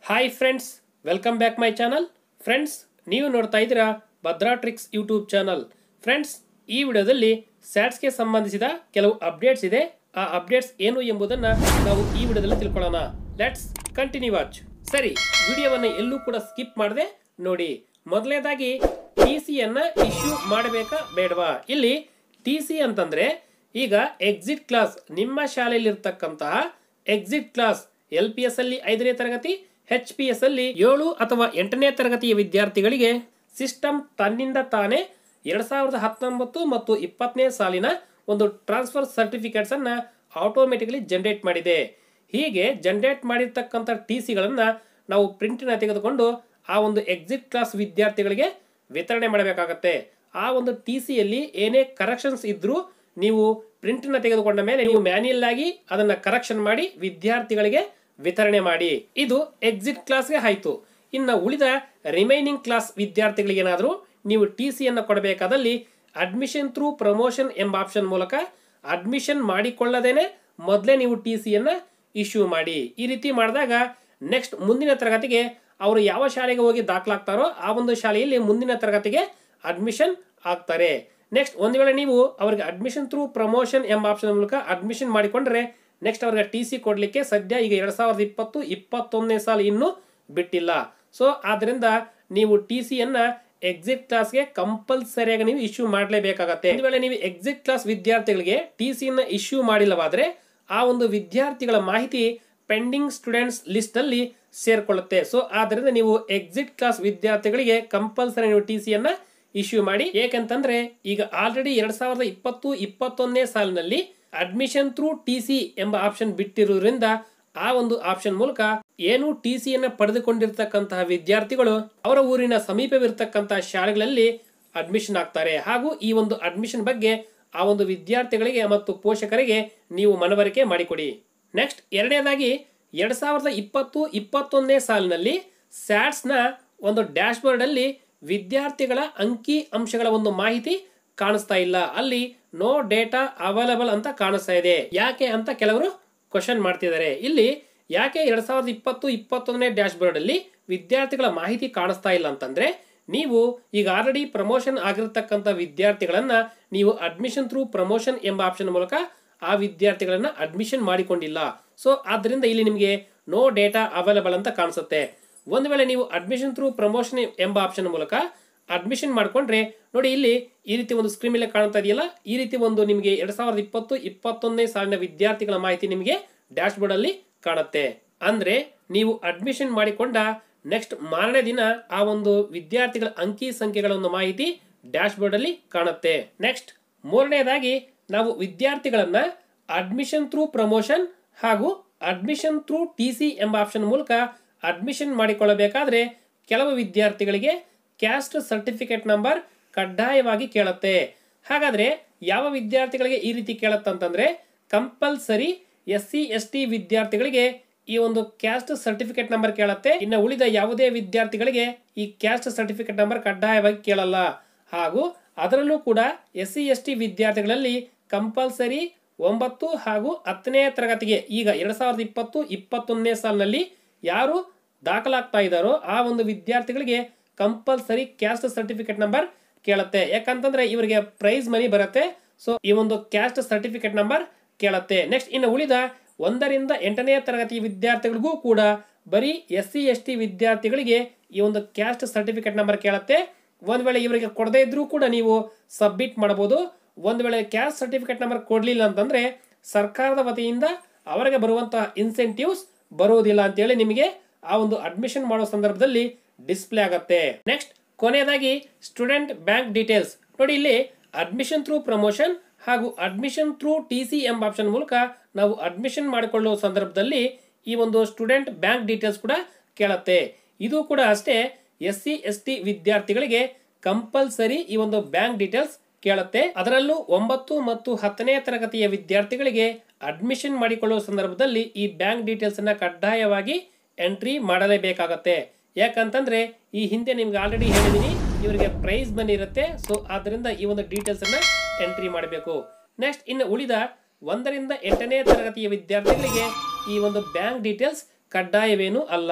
hi friends welcome back my channel friends ನೀವು ನೋಡ್ತಾ ಇದ್ದೀರಾ Bhadra tricks YouTube channel friends ಈ ವಿಡಿಯೋದಲ್ಲಿ ಸ್ಯಾಟ್ಸ್ಗೆ ಸಂಬಂಧಿಸಿದ ಕೆಲವು ಅಪ್ಡೇಟ್ಸ್ ಇದೆ ಆ ಅಪ್ಡೇಟ್ಸ್ ಏನು ಎಂಬುದನ್ನು ನಾವು ಈ ವಿಡಿಯೋದಲ್ಲಿ ತಿಳ್ಕೊಳ್ಳೋಣ ಲೆಟ್ಸ್ ಕಂಟಿನ್ಯೂ ವಾಚ್ ಸರಿ ವಿಡಿಯೋವನ್ನು ಎಲ್ಲೂ ಕೂಡ ಸ್ಕಿಪ್ ಮಾಡದೆ ನೋಡಿ ಮೊದಲನೇದಾಗಿ ಟಿ ಸಿಯನ್ನು ಇಶ್ಯೂ ಮಾಡಬೇಕಾ ಬೇಡವಾ ಇಲ್ಲಿ ಟಿ ಸಿ ಅಂತಂದ್ರೆ ಈಗ ಎಕ್ಸಿಟ್ ಕ್ಲಾಸ್ ನಿಮ್ಮ ಶಾಲೆಯಲ್ಲಿರ್ತಕ್ಕಂತಹ exit class L P S ಅಲ್ಲಿ ಐದನೇ ತರಗತಿ ಎಚ್ ಪಿ ಎಸ್ ಅಲ್ಲಿ ಏಳು ಅಥವಾ ಎಂಟನೇ ತರಗತಿಯ ವಿದ್ಯಾರ್ಥಿಗಳಿಗೆ ಸಿಸ್ಟಮ್ ತನ್ನಿಂದ ತಾನೇ ಎರಡ್ ಸಾವಿರದ ಹತ್ತೊಂಬತ್ತು ಮತ್ತು ಇಪ್ಪತ್ತನೇ ಸಾಲಿನ ಒಂದು ಟ್ರಾನ್ಸ್ಫರ್ ಸರ್ಟಿಫಿಕೇಟ್ಸ್ ಅನ್ನ ಆಟೋಮೆಟಿಕಲಿ ಜನರೇಟ್ ಮಾಡಿದೆ ಹೀಗೆ ಜನರೇಟ್ ಮಾಡಿರ್ತಕ್ಕಂಥ ಟಿ ಸಿಗಳನ್ನು ನಾವು ಪ್ರಿಂಟಿನ ತೆಗೆದುಕೊಂಡು ಆ ಒಂದು ಎಕ್ಸಿಟ್ ಕ್ಲಾಸ್ ವಿದ್ಯಾರ್ಥಿಗಳಿಗೆ ವಿತರಣೆ ಮಾಡಬೇಕಾಗತ್ತೆ ಆ ಒಂದು ಟಿ ಸಿಯಲ್ಲಿ ಏನೇ ಕರೆಕ್ಷನ್ಸ್ ಇದ್ರೂ ನೀವು ಪ್ರಿಂಟ್ನ ತೆಗೆದುಕೊಂಡ ಮೇಲೆ ನೀವು ಮ್ಯಾನ್ಯಲ್ ಆಗಿ ಅದನ್ನ ಕರೆಕ್ಷನ್ ಮಾಡಿ ವಿದ್ಯಾರ್ಥಿಗಳಿಗೆ ವಿತರಣೆ ಮಾಡಿ ಇದು ಎಕ್ಸಿಟ್ ಕ್ಲಾಸ್ಗೆ ಆಯ್ತು ಇನ್ನು ಉಳಿದ ರಿಮೈನಿಂಗ್ ಕ್ಲಾಸ್ ವಿದ್ಯಾರ್ಥಿಗಳಿಗೆ ಏನಾದರೂ ನೀವು ಟಿ ಸಿಯನ್ನು ಕೊಡಬೇಕಾದಲ್ಲಿ ಅಡ್ಮಿಷನ್ ಥ್ರೂ ಪ್ರಮೋಷನ್ ಎಂಬ ಆಪ್ಷನ್ ಮೂಲಕ ಅಡ್ಮಿಷನ್ ಮಾಡಿಕೊಳ್ಳದೇನೆ ಮೊದಲೇ ನೀವು ಟಿ ಸಿಯನ್ನು ಇಶ್ಯೂ ಮಾಡಿ ಈ ರೀತಿ ಮಾಡಿದಾಗ ನೆಕ್ಸ್ಟ್ ಮುಂದಿನ ತರಗತಿಗೆ ಅವರು ಯಾವ ಶಾಲೆಗೆ ಹೋಗಿ ದಾಖಲಾಗ್ತಾರೋ ಆ ಒಂದು ಶಾಲೆಯಲ್ಲಿ ಮುಂದಿನ ತರಗತಿಗೆ ಅಡ್ಮಿಷನ್ ಆಗ್ತಾರೆ ನೆಕ್ಸ್ಟ್ ಒಂದು ವೇಳೆ ನೀವು ಅವರಿಗೆ ಅಡ್ಮಿಷನ್ ಥ್ರೂ ಪ್ರಮೋಷನ್ ಎಂಬ ಆಪ್ಷನ್ ಮೂಲಕ ಅಡ್ಮಿಷನ್ ಮಾಡಿಕೊಂಡ್ರೆ ನೆಕ್ಸ್ಟ್ ಅವ್ರಿಗೆ ಟಿ ಸಿ ಕೊಡಲಿಕ್ಕೆ ಸದ್ಯ ಈಗ ಎರಡ್ ಸಾವಿರದ ಇಪ್ಪತ್ತು ಇಪ್ಪತ್ತೊಂದನೇ ಸಾಲ ಇನ್ನೂ ಬಿಟ್ಟಿಲ್ಲ ಸೊ ಆದ್ರಿಂದ ನೀವು ಟಿ ಸಿಯನ್ನ ಎಕ್ಸಿಟ್ ಕ್ಲಾಸ್ಗೆ ಕಂಪಲ್ಸರಿಯಾಗಿ ನೀವು ಇಶ್ಯೂ ಮಾಡಲೇಬೇಕಾಗತ್ತೆ ಒಂದು ವೇಳೆ ನೀವು ಎಕ್ಸಿಟ್ ಕ್ಲಾಸ್ ವಿದ್ಯಾರ್ಥಿಗಳಿಗೆ ಟಿ ಸಿಯನ್ನ ಇಶ್ಯೂ ಮಾಡಿಲ್ಲವಾದ್ರೆ ಆ ಒಂದು ವಿದ್ಯಾರ್ಥಿಗಳ ಮಾಹಿತಿ ಪೆಂಡಿಂಗ್ ಸ್ಟೂಡೆಂಟ್ಸ್ ಲಿಸ್ಟ್ ಅಲ್ಲಿ ಸೇರ್ಕೊಳ್ಳುತ್ತೆ ಸೊ ಆದ್ರಿಂದ ನೀವು ಎಕ್ಸಿಟ್ ಕ್ಲಾಸ್ ವಿದ್ಯಾರ್ಥಿಗಳಿಗೆ ಕಂಪಲ್ಸರಿ ನೀವು ಟಿ ಸಿಯನ್ನ ಇಶ್ಯೂ ಮಾಡಿ ಏಕೆಂತಂದ್ರೆ ಈಗ ಆಲ್ರೆಡಿ ಎರಡ್ ಸಾವಿರದ ಇಪ್ಪತ್ತು ಇಪ್ಪತ್ತೊಂದನೇ ಸಾಲಿನಲ್ಲಿ ಅಡ್ಮಿಷನ್ ಥ್ರೂ ಟಿ ಸಿ ಎಂಬ ಆಪ್ಷನ್ ಬಿಟ್ಟಿರುವುದರಿಂದ ಆ ಒಂದು ಆಪ್ಷನ್ ಮೂಲಕ ಏನು ಟಿ ಸಿಯನ್ನ ಪಡೆದುಕೊಂಡಿರ್ತಕ್ಕಂತಹ ವಿದ್ಯಾರ್ಥಿಗಳು ಅವರ ಊರಿನ ಸಮೀಪವಿರ್ತಕ್ಕಂತಹ ಶಾಲೆಗಳಲ್ಲಿ ಅಡ್ಮಿಷನ್ ಆಗ್ತಾರೆ ಹಾಗೂ ಈ ಒಂದು ಅಡ್ಮಿಷನ್ ಬಗ್ಗೆ ಆ ಒಂದು ವಿದ್ಯಾರ್ಥಿಗಳಿಗೆ ಮತ್ತು ಪೋಷಕರಿಗೆ ನೀವು ಮನವರಿಕೆ ಮಾಡಿಕೊಡಿ ನೆಕ್ಸ್ಟ್ ಎರಡನೇದಾಗಿ ಎರಡ್ ಸಾವಿರದ ಇಪ್ಪತ್ತು ಇಪ್ಪತ್ತೊಂದನೇ ಸಾಲಿನಲ್ಲಿ ಸ್ಯಾಟ್ಸ್ನ ಒಂದು ಡ್ಯಾಶ್ ಬೋರ್ಡ್ ಅಲ್ಲಿ ವಿದ್ಯಾರ್ಥಿಗಳ ಅಂಕಿ ಅಂಶಗಳ ಒಂದು ಮಾಹಿತಿ ಕಾಣಿಸ್ತಾ ಇಲ್ಲ ಅಲ್ಲಿ ನೋ ಡೇಟಾ ಅವೈಲಬಲ್ ಅಂತ ಕಾಣಿಸ್ತಾ ಇದೆ ಯಾಕೆ ಅಂತ ಕೆಲವರು ಕ್ವಶನ್ ಮಾಡ್ತಿದ್ದಾರೆ ಇಲ್ಲಿ ಯಾಕೆ ಎರಡ್ ಸಾವಿರದ ಇಪ್ಪತ್ತು ಇಪ್ಪತ್ತೊಂದನೇ ಡ್ಯಾಶ್ ಬೋರ್ಡ್ ಅಲ್ಲಿ ವಿದ್ಯಾರ್ಥಿಗಳ ಮಾಹಿತಿ ಕಾಣಿಸ್ತಾ ಇಲ್ಲ ಅಂತಂದ್ರೆ ನೀವು ಈಗ ಆಲ್ರೆಡಿ ಪ್ರಮೋಷನ್ ಆಗಿರತಕ್ಕಂಥ ವಿದ್ಯಾರ್ಥಿಗಳನ್ನ ನೀವು ಅಡ್ಮಿಷನ್ ಥ್ರೂ ಪ್ರಮೋಷನ್ ಎಂಬ ಆಪ್ಷನ್ ಮೂಲಕ ಆ ವಿದ್ಯಾರ್ಥಿಗಳನ್ನ ಅಡ್ಮಿಷನ್ ಮಾಡಿಕೊಂಡಿಲ್ಲ ಸೊ ಆದ್ರಿಂದ ಇಲ್ಲಿ ನಿಮಗೆ ನೋ ಡೇಟಾ ಅವೈಲಬಲ್ ಅಂತ ಕಾಣಿಸುತ್ತೆ ಒಂದು ವೇಳೆ ನೀವು ಅಡ್ಮಿಷನ್ ಥ್ರೂ ಪ್ರಮೋಷನ್ ಎಂಬ ಆಪ್ಷನ್ ಮೂಲಕ ಅಡ್ಮಿಷನ್ ಮಾಡ್ಕೊಂಡ್ರೆ ನೋಡಿ ಇಲ್ಲಿ ಈ ರೀತಿ ಒಂದು ಸ್ಕ್ರೀನ್ ಮೇಲೆ ಕಾಣ್ತಾ ಇದೆಯಲ್ಲ ಈ ರೀತಿ ಒಂದು ನಿಮಗೆ ಎರಡ್ ಸಾವಿರದ ಇಪ್ಪತ್ತು ಇಪ್ಪತ್ತೊಂದನೇ ಸಾಲಿನ ವಿದ್ಯಾರ್ಥಿಗಳ ಮಾಹಿತಿ ನಿಮಗೆ ಡ್ಯಾಶ್ ಬೋರ್ಡ್ ಅಲ್ಲಿ ಕಾಣುತ್ತೆ ಅಂದ್ರೆ ನೀವು ಅಡ್ಮಿಷನ್ ಮಾಡಿಕೊಂಡ ನೆಕ್ಸ್ಟ್ ಮಾರನೇ ದಿನ ಆ ಒಂದು ವಿದ್ಯಾರ್ಥಿಗಳ ಅಂಕಿ ಸಂಖ್ಯೆಗಳ ಒಂದು ಮಾಹಿತಿ ಡ್ಯಾಶ್ ಬೋರ್ಡ್ ಅಲ್ಲಿ ಕಾಣುತ್ತೆ ನೆಕ್ಸ್ಟ್ ಮೂರನೇದಾಗಿ ನಾವು ವಿದ್ಯಾರ್ಥಿಗಳನ್ನ ಅಡ್ಮಿಷನ್ ಥ್ರೂ ಪ್ರಮೋಷನ್ ಹಾಗೂ ಅಡ್ಮಿಷನ್ ಥ್ರೂ ಟಿ ಸಿ ಎಂಬ ಆಪ್ಷನ್ ಮೂಲಕ ಅಡ್ಮಿಷನ್ ಮಾಡಿಕೊಳ್ಳಬೇಕಾದ್ರೆ ಕೆಲವು ವಿದ್ಯಾರ್ಥಿಗಳಿಗೆ ಕ್ಯಾಸ್ಟ್ ಸರ್ಟಿಫಿಕೇಟ್ ನಂಬರ್ ಕಡ್ಡಾಯವಾಗಿ ಕೇಳುತ್ತೆ ಹಾಗಾದ್ರೆ ಯಾವ ವಿದ್ಯಾರ್ಥಿಗಳಿಗೆ ಈ ರೀತಿ ಕೇಳುತ್ತಂತಂದ್ರೆ compulsory S C S T ವಿದ್ಯಾರ್ಥಿಗಳಿಗೆ ಈ ಒಂದು ಕ್ಯಾಸ್ಟ್ ಸರ್ಟಿಫಿಕೇಟ್ ನಂಬರ್ ಕೇಳುತ್ತೆ ಇನ್ನು ಉಳಿದ ಯಾವುದೇ ವಿದ್ಯಾರ್ಥಿಗಳಿಗೆ ಈ ಕ್ಯಾಸ್ಟ್ ಸರ್ಟಿಫಿಕೇಟ್ ನಂಬರ್ ಕಡ್ಡಾಯವಾಗಿ ಕೇಳಲ್ಲ ಹಾಗೂ ಅದರಲ್ಲೂ ಕೂಡ ಎಸ್ ಸಿ ಎಸ್ ಟಿ ವಿದ್ಯಾರ್ಥಿಗಳಲ್ಲಿ ಕಂಪಲ್ಸರಿ ಒಂಬತ್ತು ಹಾಗೂ ಹತ್ತನೇ ತರಗತಿಗೆ ಈಗ ಎರಡ್ ಸಾವಿರದ ಇಪ್ಪತ್ತು ಇಪ್ಪತ್ತೊಂದನೇ ಸಾಲಿನಲ್ಲಿ ಯಾರು ದಾಖಲಾಗ್ತಾ ಇದ್ದಾರೋ ಆ ಒಂದು ವಿದ್ಯಾರ್ಥಿಗಳಿಗೆ ಕಂಪಲ್ಸರಿ ಕ್ಯಾಸ್ಟ್ ಸರ್ಟಿಫಿಕೇಟ್ ನಂಬರ್ ಕೇಳುತ್ತೆ ಯಾಕಂತಂದ್ರೆ ಇವರಿಗೆ ಪ್ರೈಸ್ ಮನಿ ಬರುತ್ತೆ ಸೊ ಈ ಒಂದು ಕ್ಯಾಸ್ಟ್ ಸರ್ಟಿಫಿಕೇಟ್ ನಂಬರ್ ಕೇಳುತ್ತೆ ನೆಕ್ಸ್ಟ್ ಇನ್ನು ಉಳಿದ ಒಂದರಿಂದ ಎಂಟನೇ ತರಗತಿ ವಿದ್ಯಾರ್ಥಿಗಳಿಗೂ ಕೂಡ ಬರೀ ಎಸ್ ಸಿ ಎಸ್ ಟಿ ವಿದ್ಯಾರ್ಥಿಗಳಿಗೆ ಈ ಒಂದು ಕ್ಯಾಸ್ಟ್ ಸರ್ಟಿಫಿಕೇಟ್ ನಂಬರ್ ಕೇಳುತ್ತೆ ಒಂದ್ ವೇಳೆ ಇವರಿಗೆ ಕೊಡದೇ ಇದ್ರೂ ಕೂಡ ನೀವು ಸಬ್ಮಿಟ್ ಮಾಡಬಹುದು ಒಂದ್ ವೇಳೆ ಕ್ಯಾಸ್ಟ್ ಸರ್ಟಿಫಿಕೇಟ್ ನಂಬರ್ ಕೊಡ್ಲಿಲ್ಲ ಅಂತಂದ್ರೆ ಸರ್ಕಾರದ ವತಿಯಿಂದ ಅವರಿಗೆ ಬರುವಂತಹ ಇನ್ಸೆಂಟಿವ್ಸ್ ಬರುವುದಿಲ್ಲ ಅಂತೇಳಿ ನಿಮಗೆ ಆ ಒಂದು ಅಡ್ಮಿಷನ್ ಮಾಡೋ ಸಂದರ್ಭದಲ್ಲಿ ಡಿಸ್ಪ್ಲೇ ಆಗತ್ತೆ ನೆಕ್ಸ್ಟ್ ಕೊನೆಯದಾಗಿ ಸ್ಟೂಡೆಂಟ್ ಬ್ಯಾಂಕ್ ಡೀಟೇಲ್ಸ್ ನೋಡಿ ಇಲ್ಲಿ ಅಡ್ಮಿಷನ್ ಥ್ರೂ ಪ್ರಮೋಷನ್ ಹಾಗೂ ಅಡ್ಮಿಷನ್ ಥ್ರೂ ಟಿ ಸಿ ಎಂಬ ಆಪ್ಷನ್ ಮೂಲಕ ನಾವು ಅಡ್ಮಿಷನ್ ಮಾಡಿಕೊಳ್ಳುವ ಸಂದರ್ಭದಲ್ಲಿ ಈ ಒಂದು ಸ್ಟೂಡೆಂಟ್ ಬ್ಯಾಂಕ್ ಡೀಟೇಲ್ಸ್ ಕೂಡ ಕೇಳುತ್ತೆ ಇದು ಕೂಡ ಅಷ್ಟೇ ಎಸ್ ಸಿ ಎಸ್ ಟಿ ವಿದ್ಯಾರ್ಥಿಗಳಿಗೆ ಕಂಪಲ್ಸರಿ ಈ ಒಂದು ಬ್ಯಾಂಕ್ ಡೀಟೇಲ್ಸ್ ಕೇಳುತ್ತೆ ಅದರಲ್ಲೂ ಒಂಬತ್ತು ಮತ್ತು ಹತ್ತನೇ ತರಗತಿಯ ವಿದ್ಯಾರ್ಥಿಗಳಿಗೆ ಅಡ್ಮಿಷನ್ ಮಾಡಿಕೊಳ್ಳುವ ಸಂದರ್ಭದಲ್ಲಿ ಈ ಬ್ಯಾಂಕ್ ಡೀಟೇಲ್ಸ್ ಅನ್ನ ಕಡ್ಡಾಯವಾಗಿ ಎಂಟ್ರಿ ಮಾಡಲೇಬೇಕಾಗತ್ತೆ ಯಾಕಂತಂದ್ರೆ ಈ ಹಿಂದೆ ನಿಮ್ಗೆ ಆಲ್ರೆಡಿ ಹೇಳಿದೀನಿ ಇವರಿಗೆ ಪ್ರೈಸ್ ಮನಿ ಇರುತ್ತೆ ಸೊ ಆದ್ದರಿಂದ ಈ ಒಂದು ಡೀಟೇಲ್ಸ್ ಅನ್ನ ಎಂಟ್ರಿ ಮಾಡಬೇಕು ನೆಕ್ಸ್ಟ್ ಇನ್ನು ಉಳಿದ ಒಂದರಿಂದ ಎಂಟನೇ ತರಗತಿಯ ವಿದ್ಯಾರ್ಥಿಗಳಿಗೆ ಈ ಒಂದು ಬ್ಯಾಂಕ್ ಡೀಟೇಲ್ಸ್ ಕಡ್ಡಾಯವೇನೂ ಅಲ್ಲ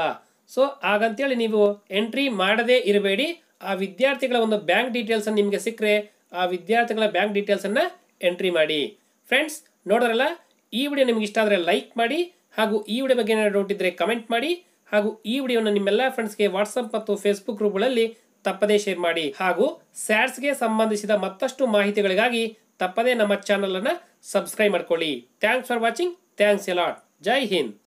ಸೊ ಹಾಗಂತೇಳಿ ನೀವು ಎಂಟ್ರಿ ಮಾಡದೇ ಇರಬೇಡಿ ಆ ವಿದ್ಯಾರ್ಥಿಗಳ ಒಂದು ಬ್ಯಾಂಕ್ ಡೀಟೇಲ್ಸ್ ನಿಮಗೆ ಸಿಕ್ಕರೆ ಆ ವಿದ್ಯಾರ್ಥಿಗಳ ಬ್ಯಾಂಕ್ ಡೀಟೇಲ್ಸನ್ನು ಎಂಟ್ರಿ ಮಾಡಿ ಫ್ರೆಂಡ್ಸ್ ನೋಡೋರಲ್ಲ ಈ ವಿಡಿಯೋ ನಿಮ್ಗೆ ಇಷ್ಟ ಆದರೆ ಲೈಕ್ ಮಾಡಿ ಹಾಗೂ ಈ ವಿಡಿಯೋ ಬಗ್ಗೆ ಏನಾದ್ರು ಡೌಟ್ ಇದ್ದರೆ ಕಮೆಂಟ್ ಮಾಡಿ ಹಾಗೂ ಈ ವಿಡಿಯೋನ ನಿಮ್ಮೆಲ್ಲ ಫ್ರೆಂಡ್ಸ್ಗೆ ವಾಟ್ಸಪ್ ಮತ್ತು ಫೇಸ್ಬುಕ್ ಗ್ರೂಪ್ಗಳಲ್ಲಿ ತಪ್ಪದೇ ಶೇರ್ ಮಾಡಿ ಹಾಗೂ ಸ್ಯಾಟ್ಸ್ಗೆ ಸಂಬಂಧಿಸಿದ ಮತ್ತಷ್ಟು ಮಾಹಿತಿಗಳಿಗಾಗಿ ತಪ್ಪದೇ ನಮ್ಮ ಚಾನಲನ್ನು ಸಬ್ಸ್ಕ್ರೈಬ್ ಮಾಡ್ಕೊಳ್ಳಿ thanks for watching thanks a lot Jai Hind